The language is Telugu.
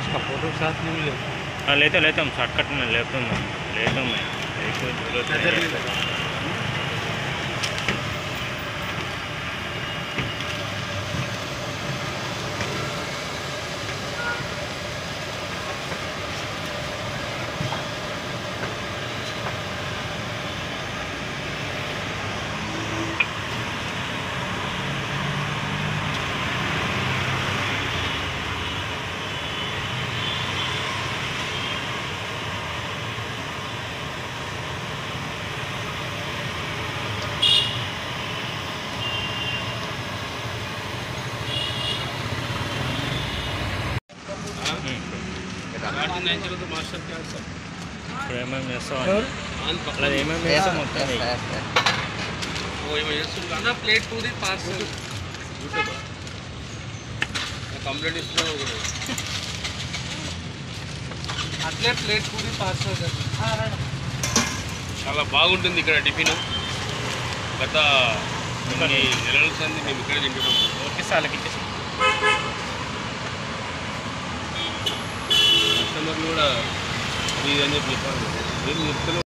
उसका फोटो साथ में मिले हाँ लेते लेते हम शॉर्टकट में लेते हूँ मैं लेता हूँ मैं एक कोई जरूरत नजर नहीं नहीं है। लगा మాస్టర్ క్లాస్ ఇప్పుడు ఏమేమి చేస్తాం అలా ఏమేమి చేస్తాం మొత్తం చెయ్యి. అన్న ప్లేట్ పూరి పార్సల్ కంప్లైంట్ ఇస్తున్నావు అట్లే ప్లేట్ పూరి పార్సల్ చాలా బాగుంటుంది ఇక్కడ టిఫిన్ గత కొన్ని నెలల సంది మేము ఇక్కడ తింటున్నాం ఓకే సార్ వాళ్ళకి ఇచ్చేసి కస్టమర్లు కూడా ఇది అని చెప్పి చెప్పాలి మీరు చెప్తున్నారు